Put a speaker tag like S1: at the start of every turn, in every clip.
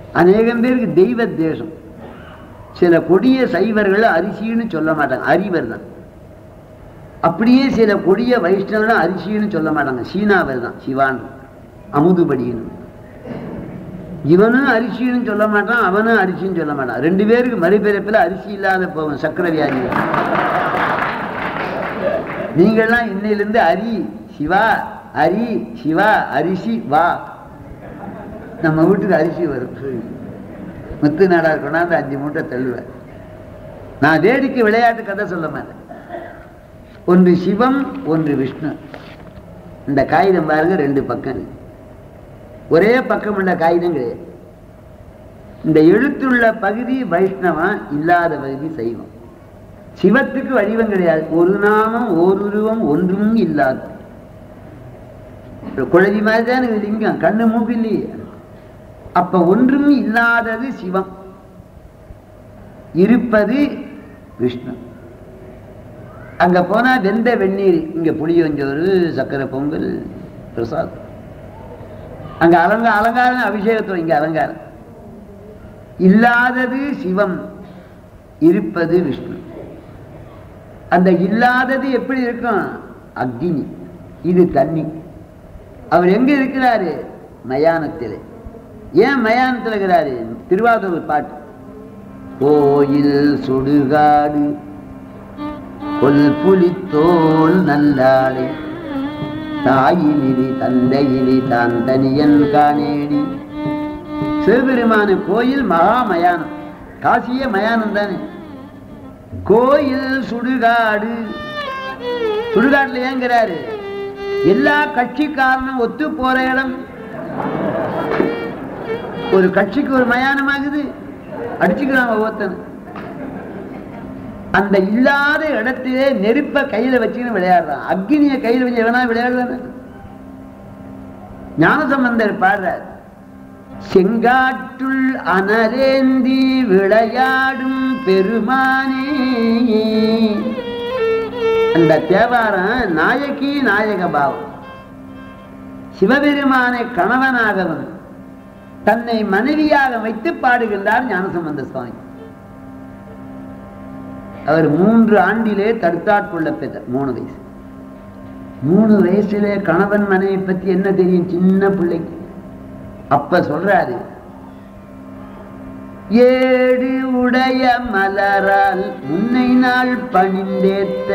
S1: அநேகம் பேருக்கு தெய்வ தேசம் சில கொடிய சைவர்கள் அரிசின்னு சொல்ல மாட்டாங்க அறிவர் தான் அப்படியே சில கொடிய வைஷ்ணவர்கள் அரிசின்னு சொல்ல மாட்டாங்க சீனாவர் தான் சிவான் அமுதுபடின்னு இவனும் அரிசின்னு சொல்ல மாட்டான் அவனும் அரிசின்னு சொல்ல மாட்டான் ரெண்டு பேருக்கு மறுபிறப்பில் அரிசி இல்லாத போகும் சக்கர வியாதி வரும். நீங்கள்லாம் இன்னையிலிருந்து அரி சிவா அரி சிவா அரிசி வா நம்ம வீட்டுக்கு அரிசி வரும் முத்து நாடார் கொண்டாந்து அஞ்சு மூட்டை தள்ளுவேன் நான் வேடிக்கை விளையாட்டு கதை சொல்ல மாட்டேன் ஒன்று சிவம் ஒன்று விஷ்ணு இந்த காகிதம் பாருங்க ரெண்டு பக்கம் இருக்கு. ஒரே பக்கம் உள்ள காகிதம் கிடையாது இந்த எழுத்துள்ள பகுதி வைஷ்ணவம் இல்லாத பகுதி சைவம் சிவத்துக்கு வடிவம் கிடையாது ஒரு நாமம் ஓருருவம் ஒன்றும் இல்லாது குழந்தை மாதிரி தான் இது லிங்கம் கண்ணு மூக்கு இல்லையே அப்ப ஒன்றும் இல்லாதது சிவம் இருப்பது விஷ்ணு அங்க போனா வெந்த வெந்நீர் இங்க புளியஞ்சோறு சக்கரை பொங்கல் பிரசாதம் அங்க அலங்க அலங்காரம் அபிஷேகத்துவம் இங்க அலங்காரம் இல்லாதது சிவம் இருப்பது விஷ்ணு அந்த இல்லாதது எப்படி இருக்கும் அக்னி இது தண்ணி அவர் எங்க இருக்கிறாரு மயானத்திலே ஏன் மயானத்தில் இருக்கிறாரு திருவாரூர் பாட்டு கோயில் சுடுகாடு கொல் புலித்தோல் நல்லாளை தாயினிலி தந்தையிலி தான் தனியன் காணேடி சிவபெருமான கோயில் மகா மயானம் காசியே மயானம் தானே கோயில் சுடுகாடு சுடுகாட்டுல ஏங்கிறாரு எல்லா கட்சிக்காரனும் ஒத்து போற இடம் ஒரு கட்சிக்கு ஒரு மயானமாகுது அடிச்சுக்கிறான் ஒவ்வொருத்தன் அந்த இல்லாத இடத்திலே நெருப்ப கையில வச்சுன்னு விளையாடுறான் அக்னிய கையில வச்சு எவனா விளையாடுறான ஞானசம்பந்தர் பாடுறார் செங்காட்டுள் அனரேந்தி விளையாடும் பெருமானே அந்த தேவாரம் நாயகி நாயக பாவம் சிவபெருமானை கணவனாகவும் தன்னை மனைவியாக வைத்து பாடுகின்றார் ஞானசம்பந்த சுவாமி அவர் மூன்று ஆண்டிலே தடுத்தாட்கொள்ள பெற்ற மூணு வயசு மூணு வயசுல கணவன் மனைவி பத்தி என்ன தெரியும் சின்ன பிள்ளைக்கு அப்ப சொல்றாரு ஏடு உடைய மலரால் முன்னை நாள் பணிந்தேத்த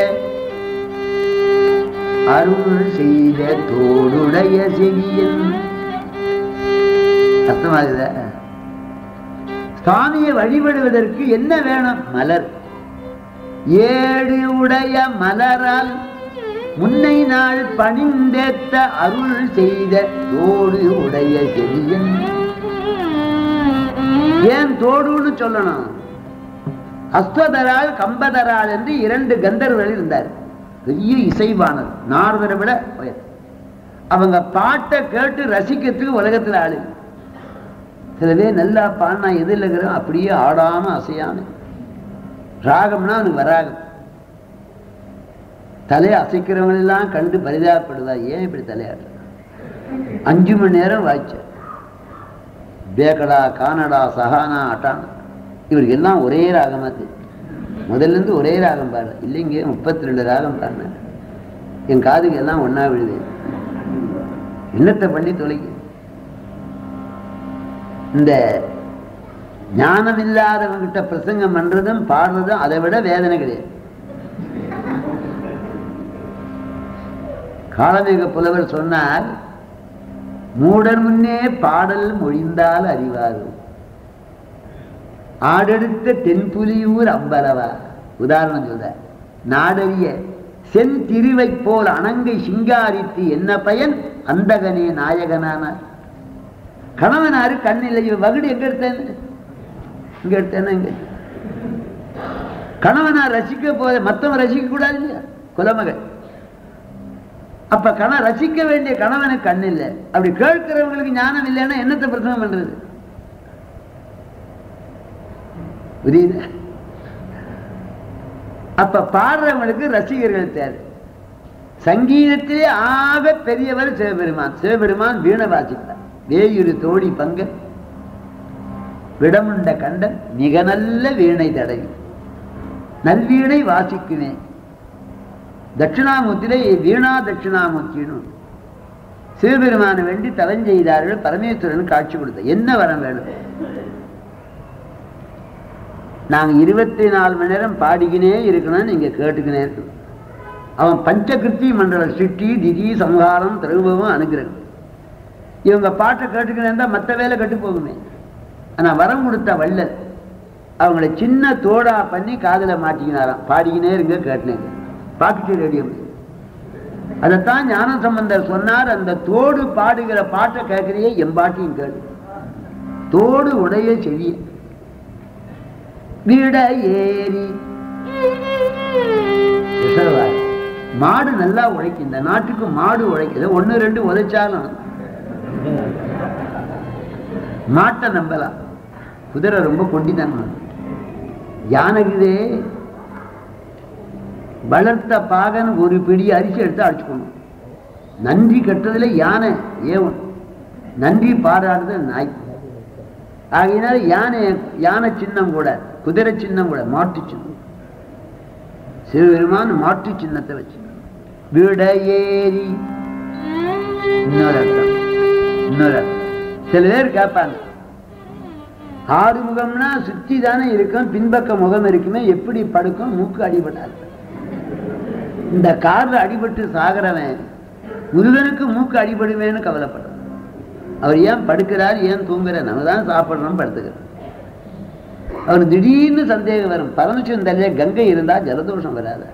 S1: அருள் செய்த தோடுடைய செவியன் அர்த்தமாகுதா சுவாமியை வழிபடுவதற்கு என்ன வேணும் மலர் ஏடு உடைய மலரால் முன்னை நாள் பணிந்தேத்த அருள் செய்த தோடு உடைய செவியன் ஏன் தோடுன்னு சொல்லணும் அஸ்வதரால் கம்பதரால் என்று இரண்டு கந்தர்வர்கள் இருந்தார் பெரிய இசைவானர் நாரதரை விட உயர். அவங்க பாட்டை கேட்டு ரசிக்கிறதுக்கு உலகத்துல ஆளு சில பேர் நல்லா பாடினா எதில் இருக்கிறோம் அப்படியே ஆடாம அசையாம ராகம்னா அவனுக்கு வராகம் தலையை அசைக்கிறவங்க எல்லாம் கண்டு பரிதாபப்படுவா ஏன் இப்படி தலையாடுற அஞ்சு மணி நேரம் வாய்ச்ச பேக்கடா கானடா சஹானா அட்டானா இவருக்கு எல்லாம் ஒரே ராகமா தெரியும் முதல்ல இருந்து ஒரே ராகம் பாடுற இல்லைங்க முப்பத்தி ரெண்டு ராகம் பாடினேன் என் காதுக்கு எல்லாம் ஒண்ணா விழுது என்னத்தை பண்ணி தொலைக்கு இந்த ஞானம் இல்லாதவங்கிட்ட பிரசங்கம் பண்றதும் பாடுறதும் அதை விட வேதனை கிடையாது காலமேக புலவர் சொன்னார் மூடர் முன்னே பாடல் மொழிந்தால் அறிவாரு ஆடெடுத்த தென்புலியூர் அம்பலவா உதாரணம் சொல்ற நாடறிய செந்திருவை போல் அணங்கை சிங்காரித்து என்ன பயன் அந்தகனே நாயகனானார் கணவனாரு கண்ணில்லை இவன் வகுடு எங்க எடுத்தேன் இங்க எடுத்தேன்னா இங்க கணவனார் ரசிக்க போத மத்தவன் ரசிக்க கூடாது இல்லையா குலமகள் அப்ப கண ரசிக்க வேண்டிய கணவனுக்கு கண் இல்லை அப்படி கேட்கிறவங்களுக்கு ஞானம் இல்லைன்னா என்னத்தை பிரச்சனை பண்றது புரியுது அப்ப பாடுறவங்களுக்கு ரசிகர்கள் தேவை சங்கீதத்திலே ஆக பெரியவர் சிவபெருமான் சிவபெருமான் வீணை வாசிப்பார் வேயுரு தோழி பங்க விடமுண்ட கண்டன் மிக நல்ல வீணை தடவி நல்வீணை வாசிக்குவேன் தட்சிணாமூர்த்தியில வீணா தட்சிணாமூர்த்தின்னு உண்டு. சிவபெருமான வேண்டி தவஞ்செய்தார்கள் பரமேஸ்வரன் காட்சி கொடுத்த என்ன வரம் வேணும் நாங்க இருபத்தி நாலு மணி நேரம் பாடிக்கினே இருக்கணும் நீங்க கேட்டுக்கினே இருக்கணும் அவன் பஞ்சகிருத்தி மண்டல சிட்டி திதி சம்ஹாரம் திரௌபவம் அனுகிரகம் இவங்க பாட்டை கேட்டுக்கினே இருந்தா மற்ற வேலை கெட்டு போகுமே ஆனா வரம் கொடுத்த வள்ளல் அவங்கள சின்ன தோடா பண்ணி காதுல மாட்டிக்கினாராம் பாடிக்கினே இருங்க கேட்டுனேங்க பாக்கெட்டு ரேடியோ அதைத்தான் ஞான சம்பந்தர் சொன்னார் அந்த தோடு பாடுகிற பாட்டை கேட்கிறியே என் பாட்டையும் கேளு தோடு உடைய செவிய விட ஏறி ரிசர்வாயர். மாடு நல்லா உழைக்கும் இந்த நாட்டுக்கு மாடு உழைக்குது ஒண்ணு ரெண்டு உழைச்சாலும் மாட்டை நம்பலாம் குதிரை ரொம்ப கொண்டிதான் யானைக்குதே வளர்த்த பாகன் ஒரு பிடி அரிசி எடுத்து அடிச்சுக்கணும் நன்றி கட்டுறதுல யானை ஏவன் நன்றி பாராடுறது நாய் ஆகையினால யானை யானை சின்னம் கூட குதிரை சின்னம் கூட மாட்டு சின்னம் சிவபெருமான் மாட்டு சின்னத்தை வச்சு விட ஏறி இன்னொரு அர்த்தம் இன்னொரு அர்த்தம் சில பேர் கேட்பாங்க ஆறு முகம்னா சுத்தி தானே இருக்கும் பின்பக்க முகம் இருக்குமே எப்படி படுக்கும் மூக்கு அடிபடாது இந்த கார்ல அடிபட்டு சாகிறவன் முருகனுக்கு மூக்கு அடிபடுவேன்னு கவலைப்படுறான் அவர் ஏன் படுக்கிறார் ஏன் தூங்குறார் நம்ம தான் சாப்பிடுறோம் படுத்துக்கிறோம் அவர் திடீர்னு சந்தேகம் வரும் பரமசிவன் தலையில கங்கை இருந்தா ஜலதோஷம் வராது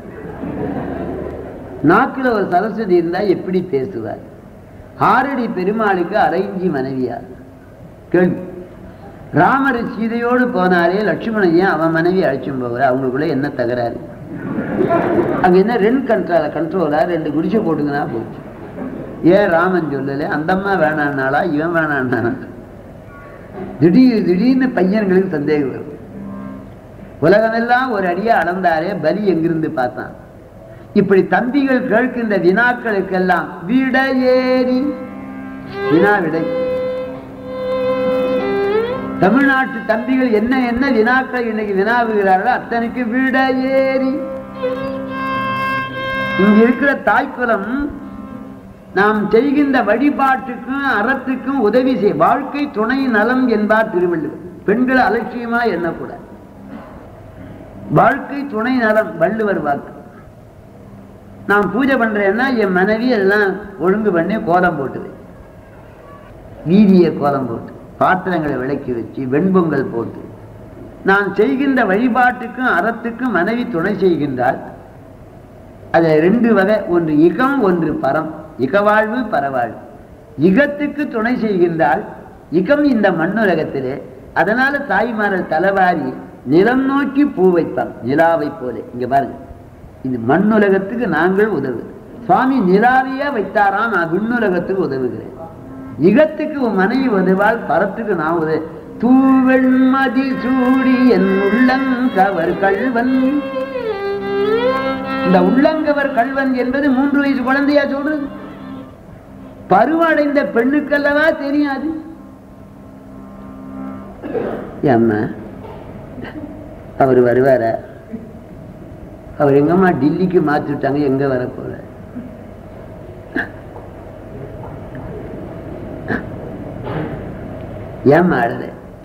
S1: நாக்குல ஒரு சரஸ்வதி இருந்தா எப்படி பேசுவார் ஆரடி பெருமாளுக்கு அரைஞ்சி மனைவியார் கேள்வி ராமர் சீதையோடு போனாரே லட்சுமணன் ஏன் அவன் மனைவி அழைச்சும் போகிற அவங்களுக்குள்ள என்ன தகராறு அங்க என்ன ரெண்டு கண்ட்ரோல கண்ட்ரோலா ரெண்டு குடிசை போட்டுங்கன்னா போச்சு ஏன் ராமன் சொல்லல அந்த அம்மா வேணான்னாளா இவன் வேணான்னா திடீர் திடீர்னு பையன்களுக்கு சந்தேகம் வரும் உலகமெல்லாம் ஒரு அடியா அளந்தாரே பலி எங்கிருந்து பார்த்தான் இப்படி தம்பிகள் கேட்கின்ற வினாக்களுக்கெல்லாம் விட ஏறி வினா விடை தமிழ்நாட்டு தம்பிகள் என்ன என்ன வினாக்களை இன்னைக்கு வினாவுகிறார்களோ அத்தனைக்கு விட ஏறி இங்க இருக்கிற தாய்க்குலம் நாம் செய்கின்ற வழிபாட்டுக்கும் அறத்துக்கும் உதவி செய் வாழ்க்கை துணை நலம் என்பார் திருவள்ளுவர் பெண்களை அலட்சியமா எண்ணக்கூடாது வாழ்க்கை துணை நலம் வள்ளுவர் வாக்கு நான் பூஜை பண்றேன்னா என் மனைவி எல்லாம் ஒழுங்கு பண்ணி கோலம் போட்டு வை. வீதியை கோலம் போட்டு பாத்திரங்களை விளக்கி வச்சு வெண்பொங்கல் போட்டு நான் செய்கின்ற வழிபாட்டுக்கும் அறத்துக்கும் மனைவி துணை செய்கின்றாள் அது ரெண்டு வகை ஒன்று இகம் ஒன்று பரம் இகவாழ்வு பரவாழ்வு இகத்துக்கு துணை செய்கின்றால் இகம் இந்த மண்ணுலகத்திலே அதனால தாய்மார்கள் தலைவாரி நிலம் நோக்கி பூ வைப்பாங்க நிலாவை போல இங்க பாருங்க இது மண்ணுலகத்துக்கு நாங்கள் உதவு சுவாமி நிலாவையே வைத்தாராம் நான் விண்ணுலகத்துக்கு உதவுகிறேன் இகத்துக்கு உன் மனைவி உதவால் பரத்துக்கு நான் உதவு தூவெண்மதி சூடி என் உள்ளங்கவர் கள்வன் இந்த உள்ளங்கவர் கள்வன் என்பது மூன்று வயசு குழந்தையா சொல்றது பருவடைந்த பெண்ணுக்கல்லவா தெரியாது அம்மா அவர் வருவாரா அவர் எங்கம்மா டில்லிக்கு மாத்தி விட்டாங்க எங்க வர போற ஏம்மா அழுத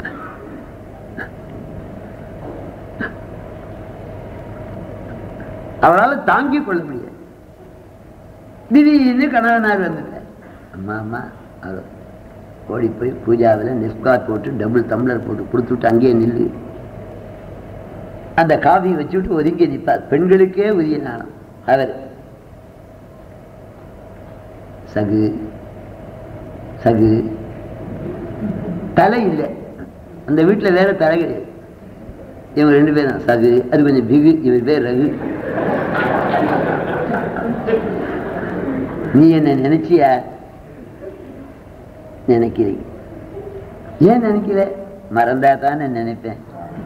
S1: அவளால் தாங்கிக் கொள்ள முடியாது திடீர்னு கணவனார் வந்துட்டார் அம்மா அம்மா அவர் ஓடி போய் பூஜாவில் நிஸ்கார் போட்டு டபுள் டம்ளர் போட்டு கொடுத்துட்டு அங்கேயே நில்லு அந்த காஃபி வச்சுட்டு ஒதுங்கி நிற்பார் பெண்களுக்கே உரிய நாணம் அவர் சகு சகு தலை இல்லை அந்த வீட்டில் வேற தலை கிடையாது இவங்க ரெண்டு பேரும் சகு அது கொஞ்சம் பிகு இவர் பேர் ரகு நீ என்ன நினைச்சியா நினைக்கிறீங்க ஏன் நினைக்கல மறந்தா தான் நான் நினைப்பேன்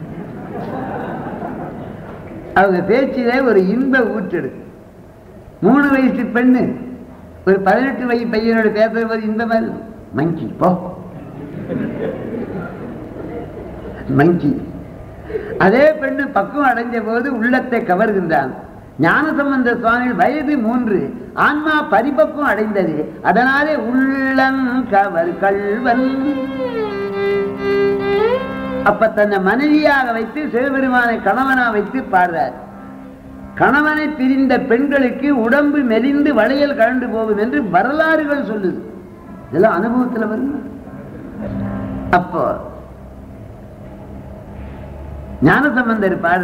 S1: அவங்க பேச்சிலே ஒரு இன்ப ஊற்றெடுக்கு மூணு வயசு பெண்ணு ஒரு பதினெட்டு வயசு பையனோட பேசுற போது இன்பமா இருக்கும் மங்கி போ மங்கி அதே பெண்ணு பக்குவம் அடைஞ்ச போது உள்ளத்தை கவர்கின்றான் ஞானசம்பந்த சுவாமி வயது மூன்று ஆன்மா பரிபக்குவம் அடைந்தது அதனாலே உள்ளங்கவர் கள்வன் அப்ப தன்னை மனைவியாக வைத்து சிவபெருமானை கணவனா வைத்து பாடுறார் கணவனை பிரிந்த பெண்களுக்கு உடம்பு மெலிந்து வளையல் கழண்டு போகும் என்று வரலாறுகள் சொல்லுது இதெல்லாம் அனுபவத்துல வருது அப்போ ஞானசம்பந்தர் பாடுற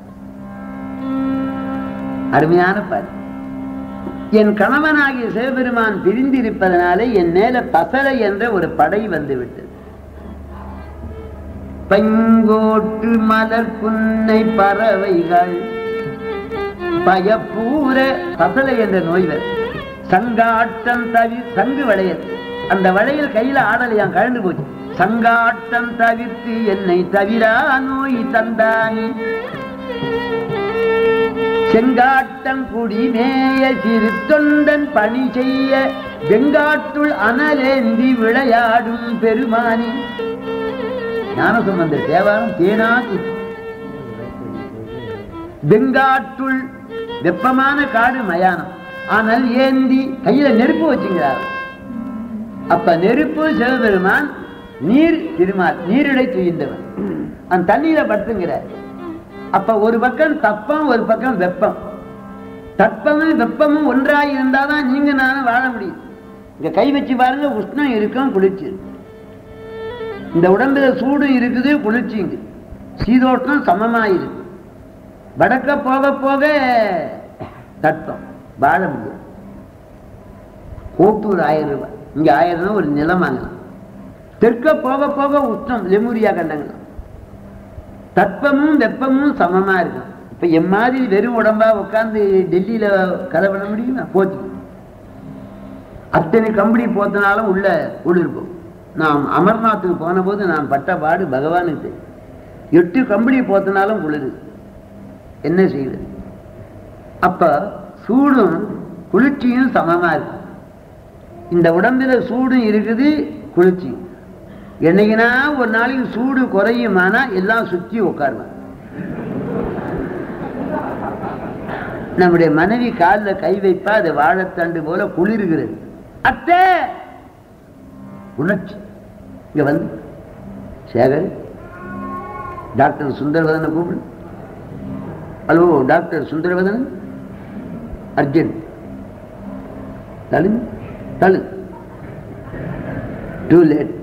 S1: அருமையான பாட்டு என் கணவனாகிய சிவபெருமான் பிரிந்திருப்பதனாலே என் மேல பசலை என்ற ஒரு படை வந்து விட்டது பைங்கோட்டு மலர் புன்னை பறவைகள் பயப்பூர பசலை என்ற நோய் வரும் சங்காட்டம் தவி சங்கு வளையல் அந்த வளையல் கையில ஆடலையாம் கழண்டு போச்சு சங்காட்டம் தவிர்த்து என்னை தவிரா நோய் தந்தானி செங்காட்டம் குடிமேய சிறு தொண்டன் பணி செய்ய வெங்காட்டுள் அனலேந்தி விளையாடும் பெருமானி ஞானசம்பந்தர் தேவாரம் தேனாக்கு வெங்காட்டுள் வெப்பமான காடு மயானம் ஆனால் ஏந்தி கையில நெருப்பு வச்சுங்கிறார் அப்ப நெருப்பு சிவபெருமான் நீர் திருமால் நீரிடை துயிந்தவன் அந்த தண்ணீரை படுத்துங்கிறார் அப்ப ஒரு பக்கம் தப்பம் ஒரு பக்கம் வெப்பம் தப்பமும் வெப்பமும் ஒன்றாய் இருந்தாதான் நீங்க நானும் வாழ முடியும் இங்க கை வச்சு பாருங்க உஷ்ணம் இருக்கும் குளிர்ச்சி இருக்கும். இந்த உடம்புல சூடு இருக்குது குளிர்ச்சி இங்கு சீதோஷ்ணம் சமமாயிருக்கு வடக்க போக போக தட்பம் வாழ முடியும் கோட்டூர் ஆயிரம் ரூபாய் இங்க ஆயிரம் ரூபாய் ஒரு நிலம் வாங்கலாம் தெற்க போக போக உஷ்ணம் லெமுரியா கண்டங்களாம் தட்பமும் வெப்பமும் சமமா இருக்கும் இப்ப என் மாதிரி வெறும் உடம்பா உட்கார்ந்து டெல்லியில கதை பண்ண முடியுமா போச்சு அத்தனை கம்பெனி போத்தனாலும் உள்ள குளிர்ப்போம் நாம் அமர்நாத்துக்கு போன போது நான் பட்ட பாடு பகவானுக்கு தெரியும். எட்டு கம்பெனி போத்தனாலும் குளிரு என்ன செய்யுது அப்ப சூடும் குளிர்ச்சியும் சமமா இருக்கு இந்த உடம்புல சூடும் இருக்குது குளிர்ச்சி என்னைக்குனா ஒரு நாளைக்கு சூடு குறையுமானா எல்லாம் சுத்தி உட்காருவேன் நம்முடைய மனைவி காலில் கை வைப்பா அது வாழைத்தண்டு போல குளிர்கிறது அத்தை உணர்ச்சி இங்க வந்து சேகர் டாக்டர் சுந்தரவதனை கூப்பிடு ஹலோ டாக்டர் சுந்தரவதன் அர்ஜென்ட் தளு தளு டூ லேட்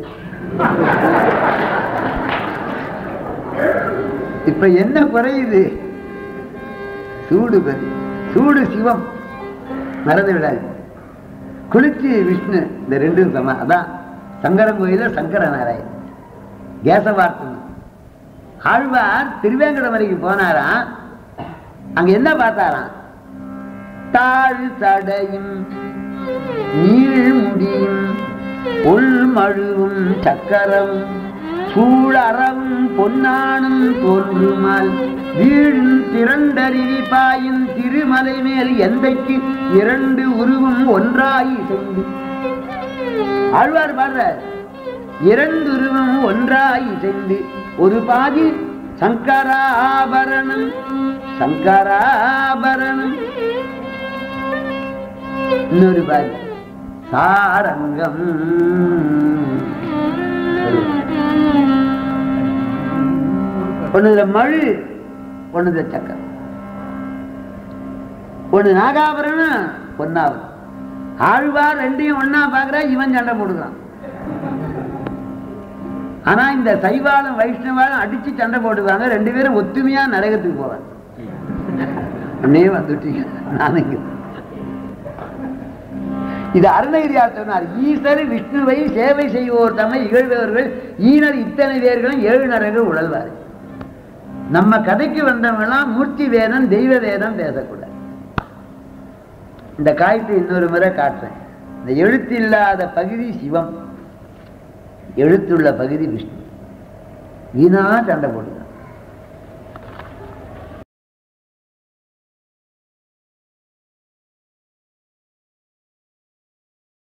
S1: இப்ப என்ன குறையுது சூடு குறை சூடு சிவம் மறந்து விடாது குளிர்ச்சி விஷ்ணு இந்த ரெண்டும் சம அதான் சங்கரன் கோயில சங்கர நாராயண் கேசவார்த்தன் ஆழ்வார் திருவேங்கடமலைக்கு போனாராம் அங்க என்ன பார்த்தாராம் தாழ் தடையும் நீள் முடியும் உள்மழுவும் சக்கரம் சூழறவும் பொன்னானும் தோன்றுமால் வீழும் திரண்டறிவி பாயும் திருமலை மேல் எந்தைக்கு இரண்டு உருவும் ஒன்றாய் செய்து ஆழ்வார் பாடுற இரண்டு உருவம் ஒன்றாய் செய்து ஒரு பாதி சங்கராபரணம் சங்கராபரணம் இன்னொரு பாதி சாரங்கம் ஒண்ணுல மழு ஒண்ணுல சக்கரம் ஒண்ணு நாகாபரணம் பொன்னாபரணம் ஆழ்வார் ரெண்டையும் ஒண்ணா பாக்குறா இவன் சண்டை போடுறான் ஆனா இந்த சைவாலும் வைஷ்ணவாலும் அடிச்சு சண்டை போடுவாங்க ரெண்டு பேரும் ஒத்துமையா நரகத்துக்கு போவாங்க அப்படியே வந்துட்டீங்க நான் இங்க இது அருணகிரியார் சொன்னார் ஈசர் விஷ்ணுவை சேவை செய்வோர் தம்மை இகழ்பவர்கள் ஈனர் இத்தனை பேர்களும் ஏழு நரர்கள் உழல்வார் நம்ம கதைக்கு வந்தவங்கலாம் மூர்த்தி வேதம் தெய்வ வேதம் பேசக்கூடாது இந்த காய்ச்சி இன்னொரு முறை காட்டுறேன் இந்த எழுத்து இல்லாத பகுதி சிவம் எழுத்துள்ள பகுதி விஷ்ணு வீணா சண்டை போடுங்க